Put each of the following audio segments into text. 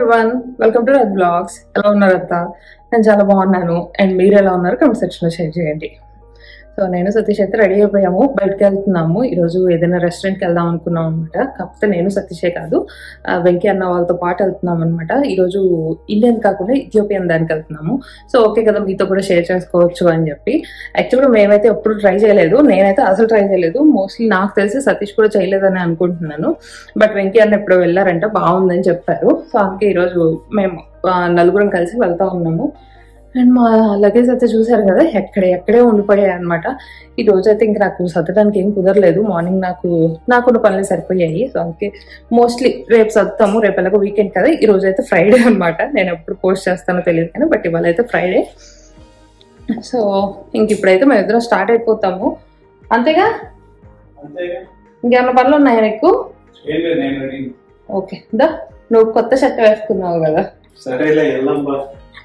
One welcome to రద్ blogs ఎలా ఉన్నారు అంతా నేను చాలా బాగున్నాను అండ్ మీరు ఎలా ఉన్నారు కమెంట్ సెక్షన్లో షేర్ చేయండి సో నేను సతీష్ అయితే రెడీ అయిపోయాము బయటకు వెళ్తున్నాము ఈరోజు ఏదైనా రెస్టారెంట్కి వెళ్దాం అనుకున్నాం అనమాట కాకపోతే నేను సతీషే కాదు ఆ, వెంకీ అన్న వాళ్ళతో పాటు వెళ్తున్నాం అనమాట ఈరోజు ఇండియన్ కాకుండా ఇథియోపియన్ దానికి వెళ్తున్నాము సో ఓకే కదా మీతో కూడా షేర్ చేసుకోవచ్చు అని చెప్పి యాక్చువల్గా మేమైతే ఎప్పుడు ట్రై చేయలేదు నేనైతే అసలు ట్రై చేయలేదు మోస్ట్లీ నాకు తెలిసి సతీష్ కూడా చేయలేదని అనుకుంటున్నాను బట్ వెంకీ అన్న ఎప్పుడు వెళ్ళారంట బాగుందని చెప్పారు సో అందుకే ఈరోజు మేము ఆ, నలుగురం కలిసి వెళ్తా ఉన్నాము అండ్ మా లగేజ్ అయితే చూసారు కదా ఎక్కడే ఎక్కడే ఉండిపోయాయి అనమాట ఈ రోజు అయితే ఇంక నాకు సర్దడానికి ఏం కుదరలేదు మార్నింగ్ నాకు నాకున్న పనులు సరిపోయాయి సో అందుకే మోస్ట్లీ రేపు సర్దుతాము రేపు ఎలాగో వీకెండ్ కదా ఈ రోజు అయితే ఫ్రైడే అనమాట నేను ఎప్పుడు పోస్ట్ చేస్తానో తెలియదు కానీ బట్ ఇవాళ అయితే ఫ్రైడే సో ఇంక ఇప్పుడైతే మేము ఇద్దరం స్టార్ట్ అయిపోతాము అంతేగా అంతేగా ఇంకేమైనా పనులు ఉన్నాయా నీకు ఏం లేదు నేను రెడీ ఓకే దా నువ్వు కొత్త షర్ట్ వేసుకున్నావు కదా సరేలే వెళ్దాం బా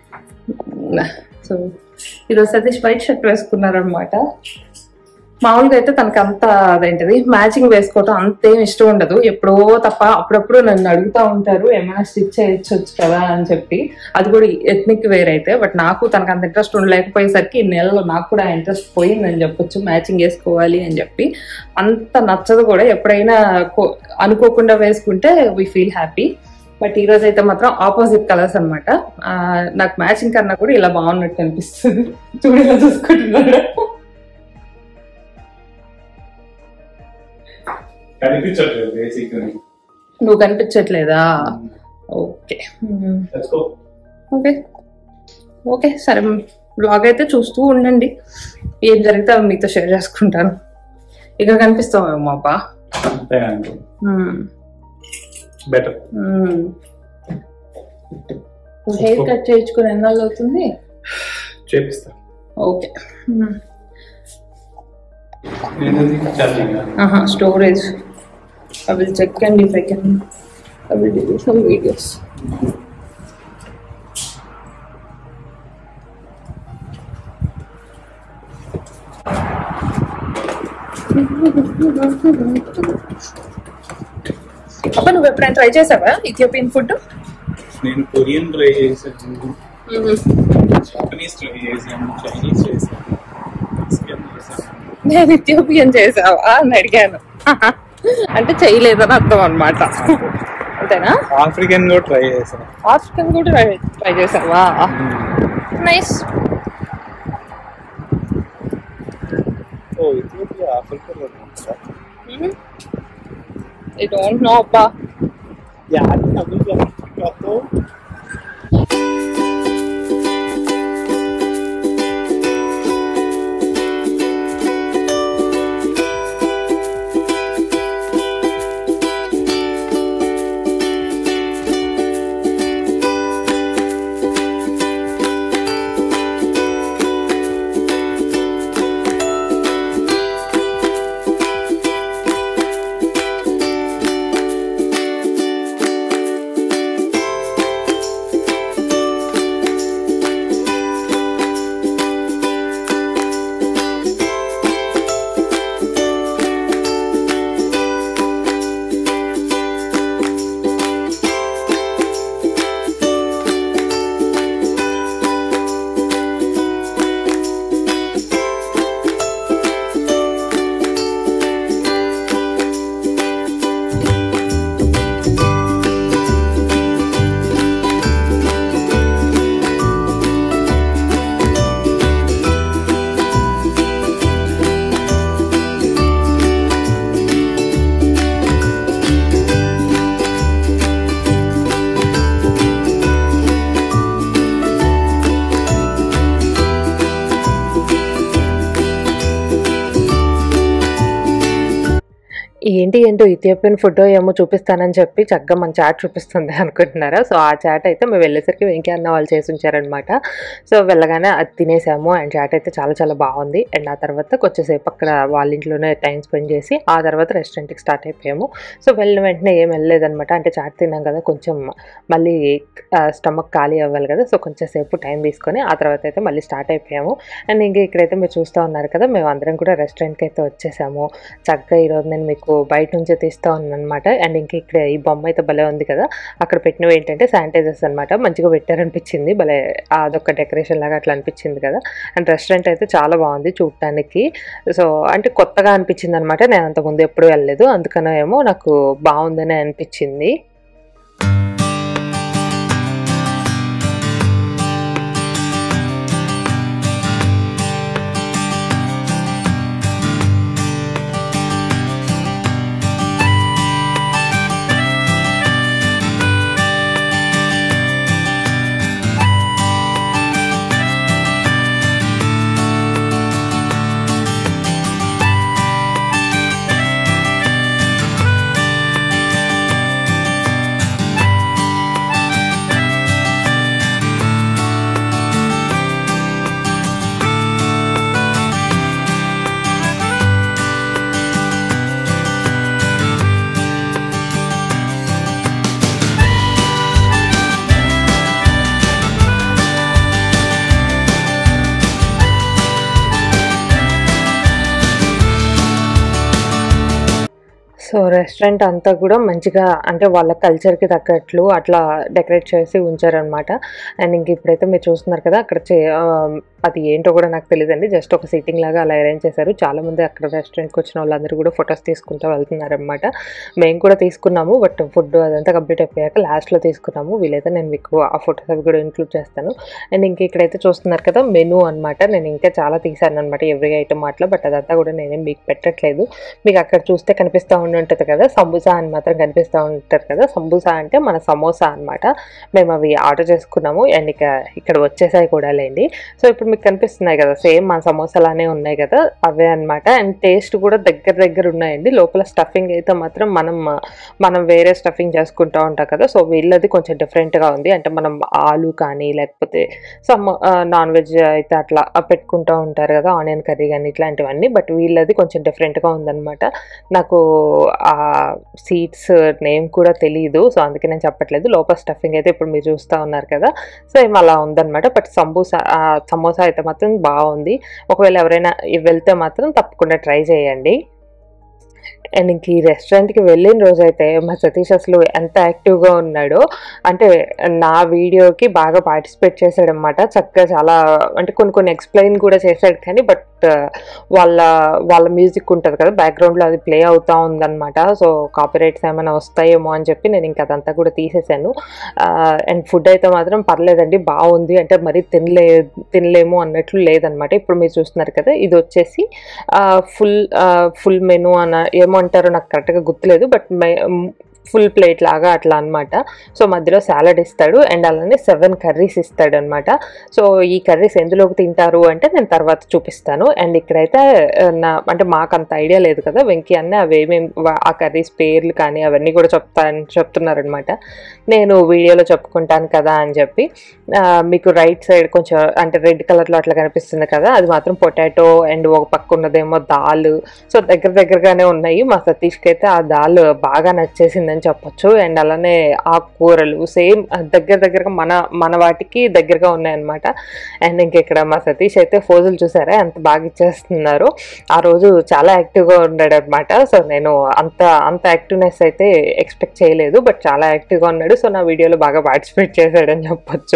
సో ఈరోజు సతీష్ వైట్ షర్ట్ వేసుకున్నారనమాట మామూలుగా అయితే తనకి అంత అదేంటిది మ్యాచింగ్ వేసుకోవటం అంతేం ఇష్టం ఉండదు ఎప్పుడో తప్ప అప్పుడప్పుడు నన్ను అడుగుతా ఉంటారు ఏమైనా స్టిచ్ చేయొచ్చు కదా అని చెప్పి అది కూడా ఎథ్నిక్ వేర్ అయితే బట్ నాకు తనకు అంత ఇంట్రెస్ట్ ఉండలేకపోయేసరికి ఈ నెలలో నాకు కూడా ఇంట్రెస్ట్ పోయిందని చెప్పొచ్చు మ్యాచింగ్ వేసుకోవాలి అని చెప్పి అంత నచ్చదు కూడా ఎప్పుడైనా కో- అనుకోకుండా వేసుకుంటే వీ ఫీల్ హ్యాపీ బట్ ఈ రోజు అయితే మాత్రం ఆపోజిట్ కలర్స్ అనమాట నాకు మ్యాచింగ్ కన్నా కూడా ఇలా బాగున్నట్టు అనిపిస్తుంది చూడు ఇలా చూసుకుంటున్నాడు కనిపించట్లేదు బేసిక్ నువ్వు కనిపించట్లేదా ఓకే తెచ్చుకో ఓకే ఓకే సరే బ్లాగ్ అయితే చూస్తూ ఉండండి ఏం జరిగితే అవి మీతో షేర్ చేసుకుంటాను ఇక్కడ కనిపిస్తామేమో అబ్బా అంతే అనుకో మ్మ్. బెటర్ మ్మ్. హెయిర్ కట్ చేయించుకుని ఎన్నాళ్ళు అవుతుంది చేపిస్తా ఓకే మ్మ్. నేను ఛార్జింగ్ ఆహా storage I will check and if I can I will do some videos అబ్బా నువ్వు ఎప్పుడైనా ట్రై చేసావా ఇథియోపియన్ ఫుడ్ నేను కొరియన్ ట్రై చేశాను జపనీస్ ట్రై చేశాను చైనీస్ చేశాను మెక్సికన్ చేశాను నేను ఇథియోపియన్ చేసావా అని అడిగాను అంటే చేయలేదని అర్థం అనమాట అంతేనా ఆఫ్రికన్ కూడా ట్రై చేశాను ఆఫ్రికన్ కూడా ట్రై ట్రై చేసావా నైస్ ఓ ఇథియోపియా ఆఫ్రికాలో ఉంటుందా ఐ డోంట్ నో అబ్బా యాడ్ అవి ఆఫ్రికాతో ఏంటి ఏంటో ఇథియోపియన్ ఫుడ్ ఏమో చూపిస్తానని చెప్పి చక్కగా మన చాట్ చూపిస్తుంది అనుకుంటున్నారా సో ఆ చాట్ అయితే మేము వెళ్ళేసరికి వెంకీ అన్న వాళ్ళు చేసి ఉంచారనమాట సో వెళ్ళగానే అది తినేసాము అండ్ చాట్ అయితే చాలా చాలా బాగుంది అండ్ ఆ తర్వాత కొంచెంసేపు అక్కడ వాళ్ళ ఇంట్లోనే టైం స్పెండ్ చేసి ఆ తర్వాత రెస్టారెంట్కి స్టార్ట్ అయిపోయాము సో వెళ్ళిన వెంటనే ఏం వెళ్ళలేదన్నమాట అంటే చాట్ తిన్నాం కదా కొంచెం మళ్ళీ స్టమక్ ఖాళీ అవ్వాలి కదా సో కొంచెం సేపు టైం తీసుకొని ఆ తర్వాత అయితే మళ్ళీ స్టార్ట్ అయిపోయాము అండ్ ఇంకా ఇక్కడైతే మీరు చూస్తూ ఉన్నారు కదా మేము అందరం కూడా రెస్టారెంట్కి అయితే వచ్చేసాము చక్కగా ఈరోజు నేను మీకు నాకు బయట నుంచే తీస్తూ అనమాట అండ్ ఇంక ఇక్కడ ఈ బొమ్మ అయితే భలే ఉంది కదా అక్కడ పెట్టినవి ఏంటంటే శానిటైజర్స్ అనమాట మంచిగా పెట్టారనిపించింది భలే అదొక డెకరేషన్ లాగా అట్లా అనిపించింది కదా అండ్ రెస్టారెంట్ అయితే చాలా బాగుంది చూడటానికి సో అంటే కొత్తగా అనిపించింది అనమాట నేను అంతకుముందు ఎప్పుడు వెళ్ళలేదు అందుకనే ఏమో నాకు బాగుందని అనిపించింది సో రెస్టారెంట్ అంతా కూడా మంచిగా అంటే వాళ్ళ కల్చర్కి తగ్గట్లు అట్లా డెకరేట్ చేసి ఉంచారనమాట అండ్ ఇంక ఇప్పుడైతే మీరు చూస్తున్నారు కదా అక్కడ చే ఆ, అది ఏంటో కూడా నాకు తెలియదండి జస్ట్ ఒక సీటింగ్ లాగా అలా అరేంజ్ చేశారు చాలా మంది అక్కడ రెస్టారెంట్కి వచ్చిన వాళ్ళందరూ కూడా ఫొటోస్ తీసుకుంటూ వెళ్తున్నారు అనమాట మేము కూడా తీసుకున్నాము బట్ ఫుడ్ అదంతా కంప్లీట్ అయిపోయాక లాస్ట్లో తీసుకున్నాము వీలైతే నేను మీకు ఆ ఫొటోస్ అవి కూడా ఇంక్లూడ్ చేస్తాను అండ్ ఇంక ఇక్కడైతే చూస్తున్నారు కదా మెనూ అనమాట నేను ఇంకా చాలా తీసాను అనమాట ఎవ్రీ ఐటమ్ అట్లా బట్ అదంతా కూడా నేనేం మీకు పెట్టట్లేదు మీకు అక్కడ చూస్తే కనిపిస్తూ ఉండి ఉంటుంది కదా సంబూసా అని మాత్రం కనిపిస్తూ ఉంటుంది కదా సంబూసా అంటే మన సమోసా అన్నమాట మేము అవి ఆర్డర్ చేసుకున్నాము అండ్ ఇక ఇక్కడ వచ్చేసాయి కూడా లేండి సో ఇప్పుడు మీకు కనిపిస్తున్నాయి కదా సేమ్ మన సమోసాలానే ఉన్నాయి కదా అవే అన్నమాట అండ్ టేస్ట్ కూడా దగ్గర దగ్గర ఉన్నాయండి లోపల స్టఫింగ్ అయితే మాత్రం మనం మనం వేరే స్టఫింగ్ చేసుకుంటూ ఉంటాం కదా సో వీళ్ళది కొంచెం డిఫరెంట్గా ఉంది అంటే మనం ఆలు కానీ లేకపోతే సమ్ నాన్ వెజ్ అయితే అట్లా పెట్టుకుంటూ ఉంటారు కదా ఆనియన్ కర్రీ కానీ ఇట్లాంటివన్నీ బట్ వీళ్ళది కొంచెం డిఫరెంట్గా ఉందన్నమాట నాకు ఆ సీట్స్ నేమ్ కూడా తెలియదు సో అందుకే నేను చెప్పట్లేదు లోపల స్టఫింగ్ అయితే ఇప్పుడు మీరు చూస్తూ ఉన్నారు కదా సేమ్ అలా ఉందన్నమాట బట్ సంబూసా ఆ, సమోసా అయితే మాత్రం బాగుంది ఒకవేళ ఎవరైనా వెళ్తే మాత్రం తప్పకుండా ట్రై చేయండి అండ్ ఇంక ఈ రెస్టారెంట్కి వెళ్ళిన రోజైతే మా సతీష్ అసలు ఎంత యాక్టివ్గా ఉన్నాడో అంటే నా వీడియోకి బాగా పార్టిసిపేట్ చేశాడనమాట చక్కగా చాలా అంటే కొన్ని కొన్ని ఎక్స్ప్లెయిన్ కూడా చేశాడు కానీ బట్ వాళ్ళ వాళ్ళ మ్యూజిక్ ఉంటుంది కదా బ్యాక్గ్రౌండ్లో అది ప్లే అవుతూ ఉందన్నమాట సో కాపీరైట్స్ ఏమైనా వస్తాయేమో అని చెప్పి నేను ఇంకా అదంతా కూడా తీసేసాను అండ్ ఫుడ్ అయితే మాత్రం పర్లేదండి బాగుంది అంటే మరీ తినలే తినలేము అన్నట్లు లేదనమాట ఇప్పుడు మీరు చూస్తున్నారు కదా ఇది వచ్చేసి ఫుల్ ఫుల్ మెనూ అన్న ఏమంటారో నాకు కరెక్ట్గా గుర్తులేదు బట్ ఫుల్ ప్లేట్ లాగా అట్లా అన్నమాట సో మధ్యలో సాలడ్ ఇస్తాడు అండ్ అలానే సెవెన్ కర్రీస్ ఇస్తాడు అనమాట సో ఈ కర్రీస్ ఎందులోకి తింటారు అంటే నేను తర్వాత చూపిస్తాను అండ్ ఇక్కడైతే ఆ, నా అంటే మాకు అంత ఐడియా లేదు కదా వెంకీ అన్న అవేమేమి ఆ కర్రీస్ పేర్లు కానీ అవన్నీ కూడా చెప్తా చెప్తున్నారనమాట నేను వీడియోలో చెప్పుకుంటాను కదా అని చెప్పి ఆ, మీకు రైట్ సైడ్ కొంచెం అంటే రెడ్ కలర్లో అట్లా కనిపిస్తుంది కదా అది మాత్రం పొటాటో అండ్ ఒక పక్క ఉన్నదేమో దాల్ సో దగ్గర దగ్గరగానే ఉన్నాయి మా సతీష్కి అయితే ఆ దాల్ బాగా నచ్చేసిందని చెప్పొచ్చు అండ్ అలానే ఆ కూరలు సేమ్ దగ్గర దగ్గరగా మన మన వాటికి దగ్గరగా ఉన్నాయన్నమాట అండ్ ఇంక ఇక్కడ మా సతీష్ అయితే ఫోజులు చూసారా ఎంత బాగా ఇచ్చేస్తున్నారు ఆ రోజు చాలా యాక్టివ్గా ఉన్నాడు అనమాట సో నేను అంత అంత యాక్టివ్నెస్ అయితే ఎక్స్పెక్ట్ చేయలేదు బట్ చాలా యాక్టివ్గా ఉన్నాడు సో నా వీడియోలో బాగా పార్టిసిపేట్ చేశాడని చెప్పొచ్చు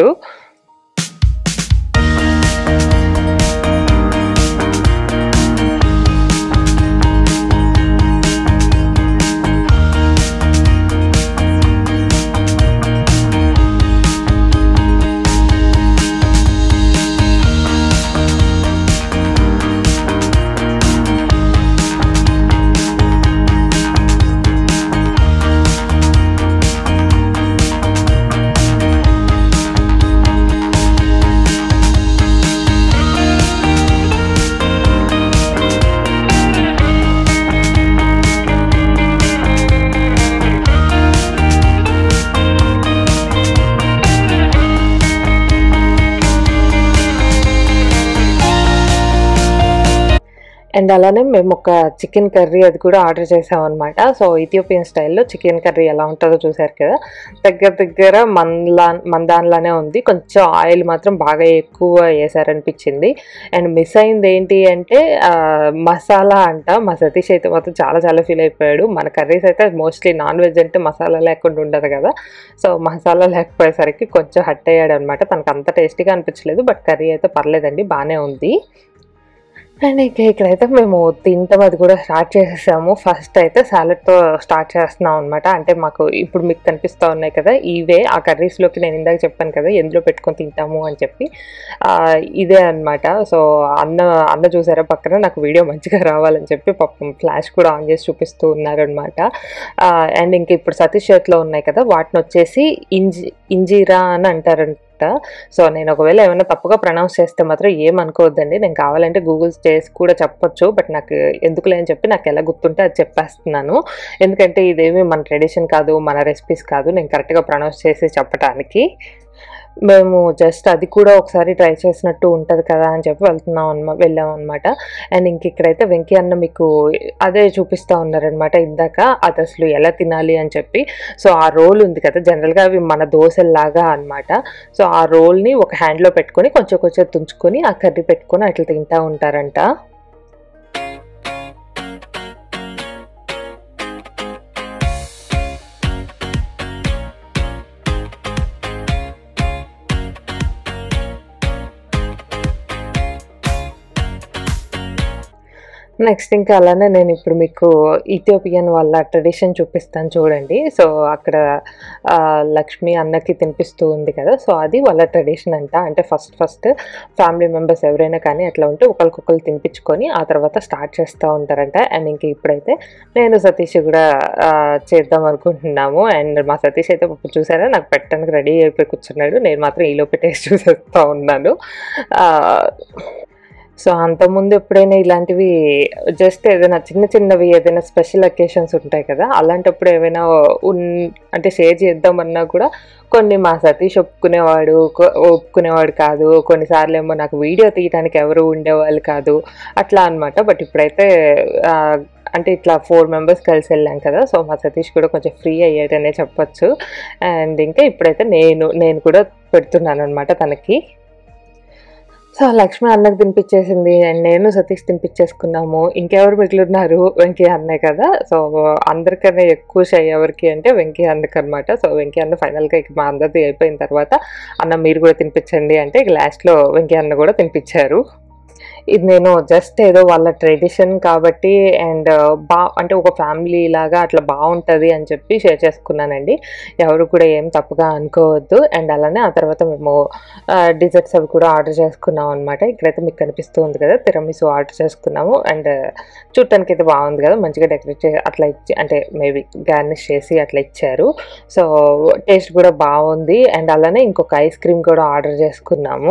అండ్ అలానే మేము ఒక చికెన్ కర్రీ అది కూడా ఆర్డర్ చేసాం అనమాట సో ఇథియోపియన్ స్టైల్లో చికెన్ కర్రీ ఎలా ఉంటుందో చూసారు కదా దగ్గర దగ్గర మందలా మందాన్లానే ఉంది కొంచెం ఆయిల్ మాత్రం బాగా ఎక్కువ వేసారనిపించింది అండ్ మిస్ అయింది ఏంటి అంటే ఆ, మసాలా అంట మా సతీష్ అయితే మాత్రం చాలా చాలా ఫీల్ అయిపోయాడు మన కర్రీస్ అయితే మోస్ట్లీ నాన్ వెజ్ అంటే మసాలా లేకుండా ఉండదు కదా సో మసాలా లేకపోయేసరికి కొంచెం హట్ అయ్యాడు అనమాట తనకు అంత టేస్టీగా అనిపించలేదు బట్ కర్రీ అయితే పర్లేదండి బాగానే ఉంది అండ్ ఇక ఇక్కడైతే మేము తింటాం అది కూడా స్టార్ట్ చేసేసాము ఫస్ట్ అయితే సాలెడ్తో స్టార్ట్ చేస్తున్నాం అనమాట అంటే మాకు ఇప్పుడు మీకు కనిపిస్తూ ఉన్నాయి కదా ఇవే ఆ కర్రీస్లోకి నేను ఇందాక చెప్పాను కదా ఎందులో పెట్టుకొని తింటాము అని చెప్పి ఆ, ఇదే అన్నమాట సో అన్న అన్న చూసారా పక్కన నాకు వీడియో మంచిగా రావాలని చెప్పి పాపం ఫ్లాష్ కూడా ఆన్ చేసి చూపిస్తూ ఉన్నారనమాట అండ్ ఇంక ఇప్పుడు సతీష్ చేతిలో ఉన్నాయి కదా వాటిని వచ్చేసి ఇంజి ఇంజీరా అని అంటారంట సో నేను ఒకవేళ ఏమైనా తప్పుగా ప్రొనౌన్స్ చేస్తే మాత్రం ఏమనుకోవద్దండి నేను కావాలంటే గూగుల్ చేసి కూడా చెప్పొచ్చు బట్ నాకు ఎందుకులే అని చెప్పి నాకు ఎలా గుర్తుంటే అది చెప్పేస్తున్నాను ఎందుకంటే ఇదేమి మన ట్రెడిషన్ కాదు మన రెసిపీస్ కాదు నేను కరెక్ట్గా ప్రొనౌన్స్ చేసి చెప్పడానికి మేము జస్ట్ అది కూడా ఒకసారి ట్రై చేసినట్టు ఉంటుంది కదా అని చెప్పి వెళ్తున్నాం అనమా వెళ్ళాం అనమాట అండ్ ఇంక ఇక్కడైతే వెంకీ అన్న మీకు అదే చూపిస్తూ ఉన్నారనమాట ఇందాక అది అసలు ఎలా తినాలి అని చెప్పి సో ఆ రోల్ ఉంది కదా జనరల్గా అవి మన దోశల్లాగా అన్నమాట సో ఆ రోల్ని ఒక హ్యాండ్లో పెట్టుకొని కొంచెం కొంచెం తుంచుకొని ఆ కర్రీ పెట్టుకొని అట్లా తింటూ ఉంటారంట నెక్స్ట్ ఇంకా అలానే నేను ఇప్పుడు మీకు ఇథియోపియన్ వాళ్ళ ట్రెడిషన్ చూపిస్తాను చూడండి సో అక్కడ ఆ, లక్ష్మి అన్నకి తినిపిస్తూ ఉంది కదా సో అది వాళ్ళ ట్రెడిషన్ అంట అంటే ఫస్ట్ ఫస్ట్ ఫ్యామిలీ మెంబర్స్ ఎవరైనా కానీ అట్లా ఉంటే ఒకరికొకరు తినిపించుకొని ఆ తర్వాత స్టార్ట్ చేస్తూ ఉంటారంట అండ్ ఇంక ఇప్పుడైతే నేను సతీష్ కూడా ఆ, చేద్దాం అనుకుంటున్నాము అండ్ మా సతీష్ అయితే పాపం చూసారా నాకు పెట్టడానికి రెడీ అయిపోయి కూర్చున్నాడు నేను మాత్రం ఈలోపు టేస్ట్ చూసేస్తూ ఉన్నాను ఆ, సో అంతకుముందు ఎప్పుడైనా ఇలాంటివి జస్ట్ ఏదైనా చిన్న చిన్నవి ఏదైనా స్పెషల్ అకేషన్స్ ఉంటాయి కదా అలాంటప్పుడు ఏమైనా ఉన్ అంటే షేర్ చేద్దామన్నా కూడా కొన్ని మా సతీష్ ఒప్పుకునేవాడు కొ- ఒప్పుకునేవాడు కాదు కొన్నిసార్లు ఏమో నాకు వీడియో తీయడానికి ఎవరు ఉండేవాళ్ళు కాదు అట్లా అన్నమాట బట్ ఇప్పుడైతే ఆ, అంటే ఇట్లా ఫోర్ మెంబర్స్ కలిసి వెళ్ళాం కదా సో మా సతీష్ కూడా కొంచెం ఫ్రీ అయ్యాడనే చెప్పొచ్చు అండ్ ఇంకా ఇప్పుడైతే నేను నేను కూడా పెడుతున్నాను అనమాట తనకి సో లక్ష్మి అన్నకు తినిపించేసింది అండ్ నేను సతీష్ తినిపించేసుకున్నాము ఇంకెవరు మిగిలిన్నారు వెంకీ అన్నే కదా సో అందరికన్నా ఎక్కువ షై ఎవరికి అంటే వెంకీ అన్నకి అనమాట సో వెంకీ అన్న ఫైనల్గా ఇక మా అందరిది అయిపోయిన తర్వాత అన్న మీరు కూడా తినిపించండి అంటే ఇక లాస్ట్లో వెంకీ అన్న కూడా తినిపించారు ఇది నేను జస్ట్ ఏదో వాళ్ళ ట్రెడిషన్ కాబట్టి అండ్ బా అంటే ఒక ఫ్యామిలీ లాగా అట్లా బాగుంటుంది అని చెప్పి షేర్ చేసుకున్నానండి ఎవరు కూడా ఏం తప్పుగా అనుకోవద్దు అండ్ అలానే ఆ తర్వాత మేము డిజర్ట్స్ అవి కూడా ఆర్డర్ చేసుకున్నాం అనమాట ఇక్కడైతే మీకు కనిపిస్తూ ఉంది కదా తిరమిసు ఆర్డర్ చేసుకున్నాము అండ్ చూడటానికి అయితే బాగుంది కదా మంచిగా డెకరేట్ చేసి అట్లా ఇచ్చి అంటే మేబీ గార్నిష్ చేసి అట్లా ఇచ్చారు సో టేస్ట్ కూడా బాగుంది అండ్ అలానే ఇంకొక ఐస్ క్రీమ్ కూడా ఆర్డర్ చేసుకున్నాము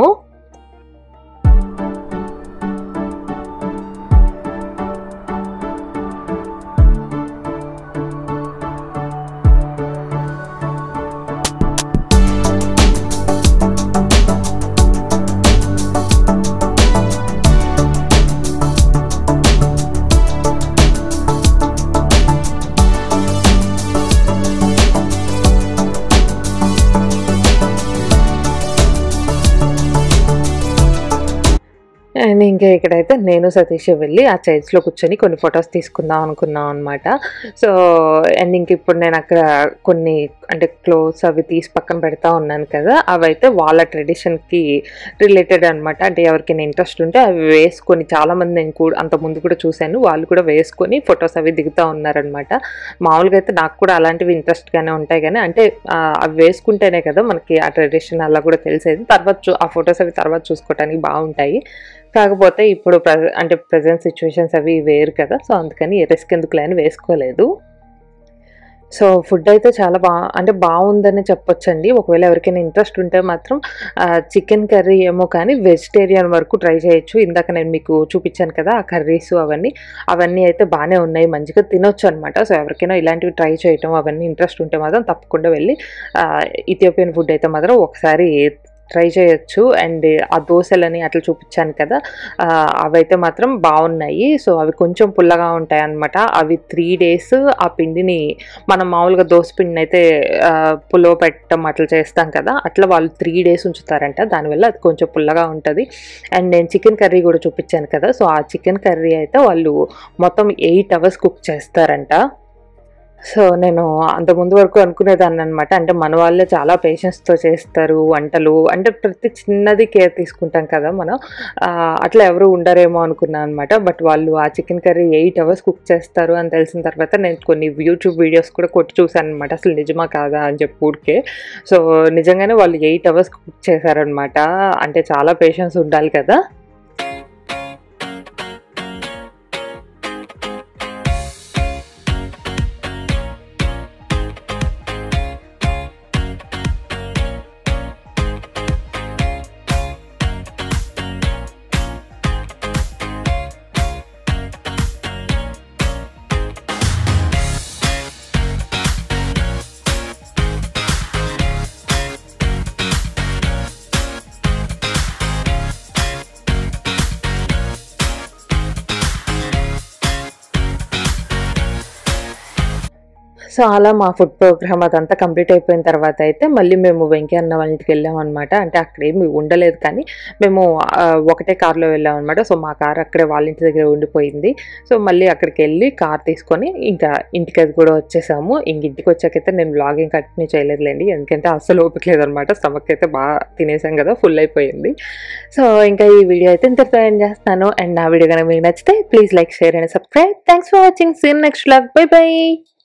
అండ్ ఇంకా ఇక్కడైతే నేను సతీష్ వెళ్ళి ఆ చైర్స్లో కూర్చొని కొన్ని ఫొటోస్ తీసుకుందాం అనుకున్నాం అనమాట సో అండ్ ఇంక ఇప్పుడు నేను అక్కడ కొన్ని అంటే క్లోత్స్ అవి తీసి పక్కన పెడతా ఉన్నాను కదా అవైతే వాళ్ళ ట్రెడిషన్కి రిలేటెడ్ అనమాట అంటే ఎవరికైనా ఇంట్రెస్ట్ ఉంటే అవి వేసుకొని చాలామంది నేను కూడా అంత ముందు కూడా చూశాను వాళ్ళు కూడా వేసుకొని ఫొటోస్ అవి దిగుతూ ఉన్నారనమాట మామూలుగా అయితే నాకు కూడా అలాంటివి ఇంట్రెస్ట్గానే ఉంటాయి కానీ అంటే ఆ, అవి వేసుకుంటేనే కదా మనకి ఆ ట్రెడిషన్ అలా కూడా తెలిసేది తర్వాత చూ- ఆ ఫొటోస్ అవి తర్వాత చూసుకోవడానికి బాగుంటాయి కాకపోతే ఇప్పుడు ప్రెజ అంటే ప్రజెంట్ సిచ్యువేషన్స్ అవి వేరు కదా సో అందుకని రిస్క్ ఎందుకులే అని వేసుకోలేదు సో ఫుడ్ అయితే చాలా బా అంటే బాగుందని చెప్పొచ్చండి ఒకవేళ ఎవరికైనా ఇంట్రెస్ట్ ఉంటే మాత్రం చికెన్ కర్రీ ఏమో కానీ వెజిటేరియన్ వరకు ట్రై చేయొచ్చు ఇందాక నేను మీకు చూపించాను కదా ఆ కర్రీస్ అవన్నీ అవన్నీ అయితే బాగానే ఉన్నాయి మంచిగా తినొచ్చు అనమాట సో ఎవరికైనా ఇలాంటివి ట్రై చేయటం అవన్నీ ఇంట్రెస్ట్ ఉంటే మాత్రం తప్పకుండా వెళ్ళి ఇథియోపియన్ ఫుడ్ అయితే మాత్రం ఒకసారి ట్రై చేయొచ్చు అండ్ ఆ దోశలని అట్లా చూపించాను కదా ఆ, అవైతే మాత్రం బాగున్నాయి సో అవి కొంచెం పుల్లగా ఉంటాయి అన్నమాట అవి త్రీ డేస్ ఆ పిండిని మనం మామూలుగా దోశ పిండిని అయితే ఆ, పులో పెట్టడం అట్లా చేస్తాం కదా అట్లా వాళ్ళు త్రీ డేస్ ఉంచుతారంట దానివల్ల అది కొంచెం పుల్లగా ఉంటుంది అండ్ నేను చికెన్ కర్రీ కూడా చూపించాను కదా సో ఆ చికెన్ కర్రీ అయితే వాళ్ళు మొత్తం ఎయిట్ అవర్స్ కుక్ చేస్తారంట సో నేను అంత ముందు వరకు అనుకునేదాన్ని అనమాట అంటే మన వాళ్ళే చాలా పేషెన్స్తో చేస్తారు వంటలు అంటే ప్రతి చిన్నది కేర్ తీసుకుంటాం కదా మనం ఆ, అట్లా ఎవరు ఉండరేమో అనుకున్నాను అనమాట బట్ వాళ్ళు ఆ chicken curry eight hours cook చేస్తారు అని తెలిసిన తర్వాత నేను కొన్ని యూట్యూబ్ వీడియోస్ కూడా కొట్టి చూసాను అనమాట అసలు నిజమా కాదా అని చెప్పి ఊరికే సో నిజంగానే వాళ్ళు ఎయిట్ అవర్స్ కుక్ చేశారనమాట అంటే చాలా పేషెన్స్ ఉండాలి కదా సో అలా మా ఫుడ్ ప్రోగ్రామ్ అదంతా కంప్లీట్ అయిపోయిన తర్వాత అయితే మళ్ళీ మేము వెంకయ్య అన్న వాళ్ళ ఇంటికి వెళ్ళాం అనమాట అంటే అక్కడ ఏమి ఉండలేదు కానీ మేము ఆ, ఒకటే కార్లో వెళ్ళాం అనమాట సో మా కార్ అక్కడే వాళ్ళ ఇంటి దగ్గర ఉండిపోయింది సో మళ్ళీ అక్కడికి వెళ్ళి కార్ తీసుకొని ఇంకా ఇంటికి అది కూడా వచ్చేసాము ఇంక ఇంటికి వచ్చాకైతే నేను బ్లాగింగ్ కంటిన్యూ చేయలేదులేండి ఎందుకంటే అస్సలు ఓపిక లేదనమాట స్టమక్ అయితే బాగా తినేసాం కదా ఫుల్ అయిపోయింది సో ఇంకా ఈ వీడియో అయితే ఇంతటితో ఎండ్ చేస్తాను అండ్ నా వీడియో కనుక మీకు నచ్చితే please like share and subscribe thanks for watching seen next blog bye by